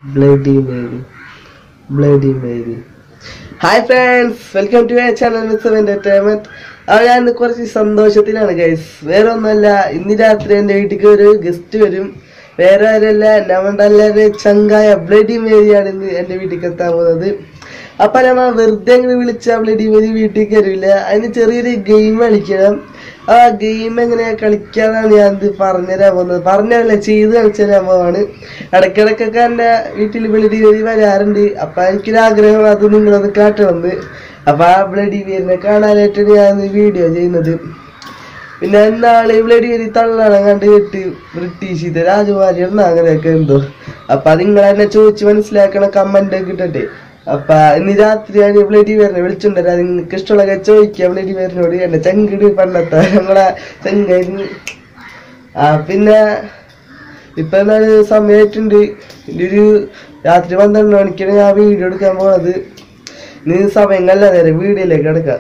Bloody Mary bloody Mary hi friends welcome to channel miss entertainment അപ്പോൾ ഞാൻ ഇന്ന് കുറച്ച് സന്തോഷത്തിലാണ് ഗൈസ് വേറെ ഒന്നല്ല ഇന്ന് രാത്രി എൻ്റെ വീട്ടിലേക്ക് ഒരു ഗസ്റ്റ് വരും വേറെ ആരല്ല നമ്മുടെ എല്ലാവരും ചങ്കായ ബ്ലഡി മേരിയാണ് ഇന്ന് എൻ്റെ വീട്ടിലേക്ക് എത്താൻ പോകുന്നത് അപ്പൊ നമ്മ വെറുതെ അങ്ങനെ വിളിച്ച ബ്ലഡി മേരി വീട്ടിൽ കയറില്ല അതിന് ചെറിയൊരു ഗെയിം കളിക്കണം ആ ഗെയിം എങ്ങനെ കളിക്കാന്നാണ് ഞാൻ ഇത് പറഞ്ഞുതരാൻ പോകുന്നത് പറഞ്ഞല്ല ചെയ്ത് കളിച്ചു തരാൻ പോവാണ് ഇടയ്ക്കിടയ്ക്കൊക്കെ എൻ്റെ വീട്ടിൽ ബ്ലഡി മേരി വരാറുണ്ട് അപ്പൊ എനിക്കൊരു ആഗ്രഹം അത് നിങ്ങളത് കാട്ടണമെന്ന് അപ്പൊ ആ ബ്ലഡി മേരിനെ കാണാനായിട്ടാണ് ഞാൻ ഈ വീഡിയോ ചെയ്യുന്നത് പിന്നെ എന്നാള് ബ്ലഡി മേരി തള്ളാണ് കണ്ട് കേട്ട് ബ്രിട്ടീഷ് ഇത് രാജകുമാരിയാണ് അങ്ങനെയൊക്കെ എന്തോ അപ്പൊ അത് നിങ്ങൾ എന്നെ ചോദിച്ച് മനസ്സിലാക്കണ കമന്റ് ഒക്കെ ഇട്ടട്ടെ അപ്പൊ ഇന്ന് രാത്രി ഞാൻ ബ്ലഡി മേരിനെ വിളിച്ചിട്ടുണ്ടല്ലോ അത് നിങ്ങൾക്ക് ഇഷ്ടമുള്ള ചോദിക്കാം ബ്ലഡി മേരിനോട് എന്നെ ചെങ്കിട് പണ്ടത്തെ നമ്മളെ ചെങ്കായിരുന്നു ആ പിന്നെ ഇപ്പൊ എന്താണ് സമയമായിട്ടുണ്ട് ഇനി ഒരു രാത്രി പന്ത്രണ്ട് മണിക്കാണ് ഞാൻ വീഡിയോ എടുക്കാൻ പോണത് നീ സമയം കല്ല നേരെ വീഡിയോയിലേക്ക് എടുക്കാം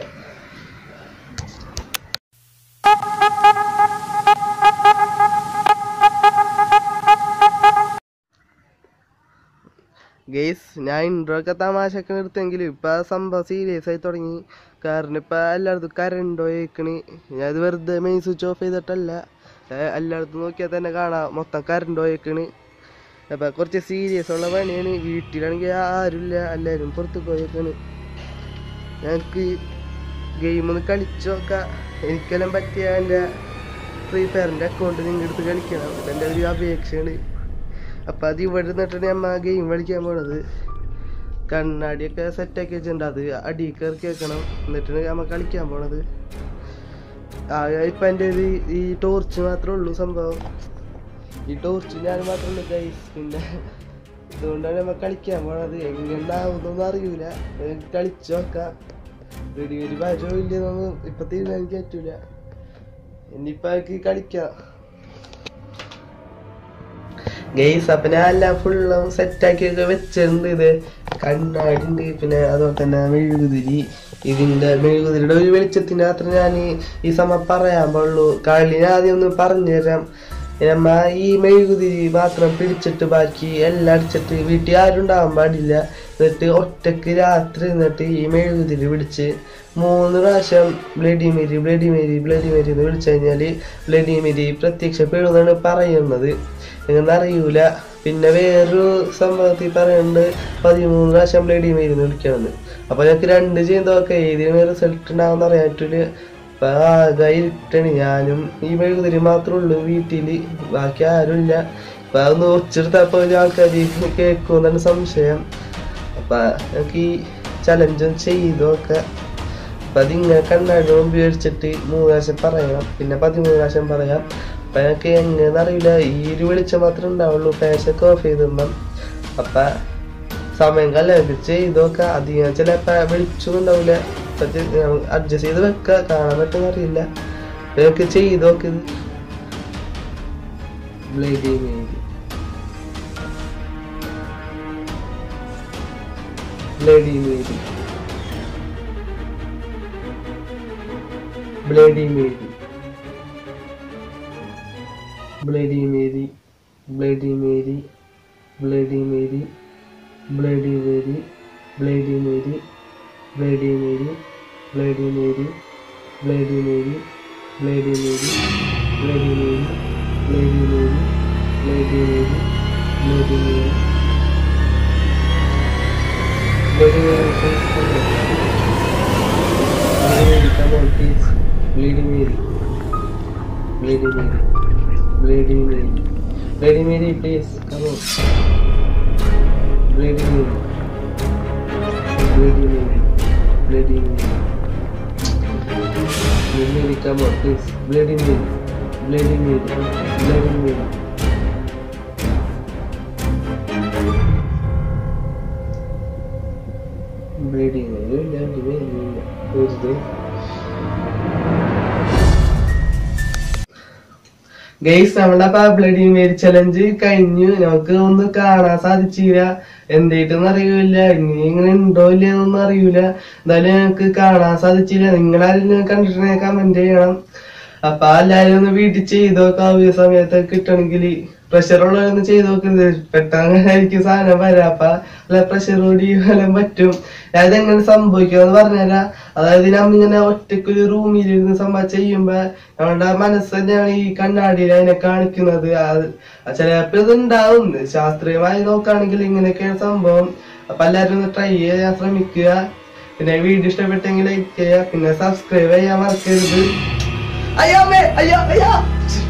ഗെയ്സ് ഞാൻ ഇൻട്രോ ഒക്കെ തമാശയൊക്കെ നിർത്തിയെങ്കിലും ഇപ്പൊ ആ സംഭവം സീരിയസ് ആയി തുടങ്ങി കാരണം ഇപ്പൊ എല്ലായിടത്തും കറണ്ട് പോയേക്കണ് ഞാൻ ഇത് വെറുതെ മെയിൻ സ്വിച്ച് ഓഫ് ചെയ്തിട്ടല്ല ഏ, എല്ലായിടത്തും നോക്കിയാൽ തന്നെ കാണാം മൊത്തം കറണ്ട് പോയേക്കണ് അപ്പൊ കുറച്ച് സീരിയസ് ഉള്ള പണിയാണ് വീട്ടിലാണെങ്കിൽ ആരുമില്ല എല്ലാവരും പുറത്ത് പോയേക്കാണ് ഞങ്ങൾക്ക് ഗെയിം ഒന്ന് കളിച്ചു നോക്കാം എനിക്കെല്ലാം പറ്റിയ എൻ്റെ ഫ്രീ ഫയറിൻ്റെ അക്കൗണ്ട് നിങ്ങളുടെ അടുത്ത് കളിക്കണം എൻ്റെ ഒരു അപേക്ഷയാണ് അപ്പം അത് ഇവിടെ നിന്നിട്ടാണ് നമ്മ ഗെയിം കളിക്കാൻ പോണത് കണ്ണാടിയൊക്കെ സെറ്റാക്കി വെച്ചിട്ടുണ്ട് അത് അടി കയറി കേൾക്കണം എന്നിട്ടാണ് നമ്മ കളിക്കാൻ പോണത് ആ ഇപ്പം എൻ്റെ ഒരു ഈ ടോർച്ച് മാത്രമേ ഉള്ളൂ സംഭവം ഈ ടോർച്ച് ഞാൻ മാത്രമേ ഉള്ളൂ ഗൈസ് പിന്നെ ഇതുകൊണ്ടാണ് നമ്മ കളിക്കാൻ പോണത് എങ്ങനെയാവുന്നൊന്നും അറിയൂല നമുക്ക് കളിച്ചു നോക്കാം വെടി വെടി വരോ ഇല്ലെന്നൊന്നും ഇപ്പൊ തീരുമാനിക്കാൻ പറ്റൂല ഇനിയിപ്പൊ എനിക്ക് കളിക്കാം ഗെയ്സ് അപ്പൊ ഞാൻ എല്ലാം ഫുള്ളും സെറ്റാക്കി ഒക്കെ വെച്ചിട്ടുണ്ട് ഇത് കണ്ണാടി ഉണ്ട് പിന്നെ അതുപോലെ തന്നെ മെഴുകുതിരി ഇതിന്റെ മെഴുകുതിരിയുടെ ഒരു വെളിച്ചത്തിന് മാത്രം ഞാൻ ഈ- ഈ സമയം പറയാൻ പാടുള്ളൂ കളി ഞാൻ ആദ്യം ഒന്ന് പറഞ്ഞു തരാം നമ്മ ഈ മെഴുകുതിരി മാത്രം പിടിച്ചിട്ട് ബാക്കി എല്ലാം അടിച്ചിട്ട് വീട്ടിൽ ആരും ഉണ്ടാവാൻ പാടില്ല എന്നിട്ട് ഒറ്റക്ക് രാത്രി നിന്നിട്ട് ഈ മെഴുകുതിരി പിടിച്ച് മൂന്ന് പ്രാവശ്യം bloody Mary bloody Mary bloody Mary എന്ന് വിളിച്ചു കഴിഞ്ഞാല് ബ്ലഡി മേരി പ്രത്യക്ഷപ്പെടുമെന്നാണ് പറയുന്നത് നിങ്ങന്ന് അറിയൂല പിന്നെ വേറൊരു സംഭവത്തിൽ പറയുന്നുണ്ട് പതിമൂന്ന് പ്രാവശ്യം ബ്ലഡി മേരി എന്ന് വിളിക്കണമെന്ന് അപ്പൊ ഞങ്ങൾക്ക് രണ്ട് ചെയ്യുന്നതൊക്കെ ഏതിനും റിസൾട്ട് ഉണ്ടാവുന്ന അറിയാൻ പറ്റൂല അപ്പൊ ആകെ ഇരുട്ടാണ് ഞാനും ഈ മെഴുകുതിരി മാത്രമേ ഉള്ളൂ വീട്ടില് ബാക്കി ആരും ഇല്ല അപ്പൊ അതൊന്ന് ഒച്ചെടുത്തപ്പോ ആൾക്കാർ കേൾക്കുമെന്നാണ് സംശയം അപ്പൊ ഞങ്ങൾക്ക് ഈ ചലഞ്ചും ചെയ്തൊക്കെ അപ്പൊ അതിങ്ങനെ കണ്ണാടി ഉപയോഗിച്ചിട്ട് മൂന്ന് പ്രാവശ്യം പറയണം പിന്നെ പതിമൂന്ന് പ്രാവശ്യം പറയാം അപ്പൊ ഞങ്ങൾക്ക് എങ്ങനെ അറിയില്ല ഈ ഒരു വെളിച്ചം മാത്രമേ ഉണ്ടാവുള്ളൂ ഫാഷൊക്കെ ഓഫ് ചെയ്തിടണം അപ്പൊ സമയം കല്യാണം ചെയ്തൊക്കെ അധികം ചിലപ്പോ വെളിച്ചൊന്നും ഉണ്ടാവില്ല അഡ്ജസ്റ്റ് ചെയ്ത് വെക്ക കാണാൻ പറ്റുന്ന അറിയില്ല ഞങ്ങൾക്ക് ചെയ്തൊക്കെ ഇത് bloody Mary bloody Mary bloody Mary bloody Mary bloody Mary bloody Mary bloody Mary bloody Mary bloody Mary bloody Mary bloody Mary bloody Mary bloody Mary bloody Mary bloody Mary bloody Mary bloody Mary Lady, come on, please. Lady Mary. Lady Mary. Lady Mary. Lady Mary, please. Come on. Lady Mary. Lady Mary. Lady Mary. Lady Mary, come on, please. Lady Mary. Lady Mary. Lady Mary. Lady Mary. Lady Mary. Who's this? Guys നമ്മളെ bloody Mary challenge കഴിഞ്ഞു നമുക്ക് ഒന്നും കാണാൻ സാധിച്ചില്ല എന്തേറ്റെന്ന് അറിയൂല ഇനി ഇങ്ങനെ ഉണ്ടോ ഇല്ലയെന്നൊന്നും അറിയൂല എന്തായാലും ഞങ്ങൾക്ക് കാണാൻ സാധിച്ചില്ല നിങ്ങളാരും കണ്ടിട്ടുണ്ടെങ്കിൽ കമന്റ് ചെയ്യണം അപ്പൊ എല്ലാരും ഒന്ന് വീട്ടിൽ ചെയ്തോക്കെ ആ സമയത്ത് കിട്ടണമെങ്കിൽ പ്രഷർ ഉള്ളവരൊന്ന് ചെയ്ത് നോക്കുന്നത് പെട്ടെന്ന് എനിക്ക് സാധനം വരാം അപ്പൊ അല്ല പ്രഷർ കൂടി വല്ലതും പറ്റും അതെങ്ങനെ സംഭവിക്കുമെന്ന് പറഞ്ഞുതരാം അതായത് നമ്മിങ്ങനെ ഒറ്റക്കൊരു റൂമിൽ ഇരുന്ന് സംഭവം ചെയ്യുമ്പോ നമ്മളുടെ മനസ്സ് തന്നെയാണ് ഈ കണ്ണാടിയിൽ അതിനെ കാണിക്കുന്നത് അത് ചിലപ്പോ ഇത് ഉണ്ടാവും ശാസ്ത്രീയമായി നോക്കുകയാണെങ്കിൽ ഇങ്ങനെയൊക്കെയാണ് സംഭവം അപ്പൊ എല്ലാവരും ഒന്ന് ട്രൈ ചെയ്യാൻ ശ്രമിക്കുക പിന്നെ വീഡിയോ ഇഷ്ടപ്പെട്ടെങ്കിൽ ലൈക്ക് ചെയ്യുക പിന്നെ സബ്സ്ക്രൈബ് ചെയ്യാൻ മറക്കരുത് അയ്യോ അമ്മേ അയ്യോ അയ്യോ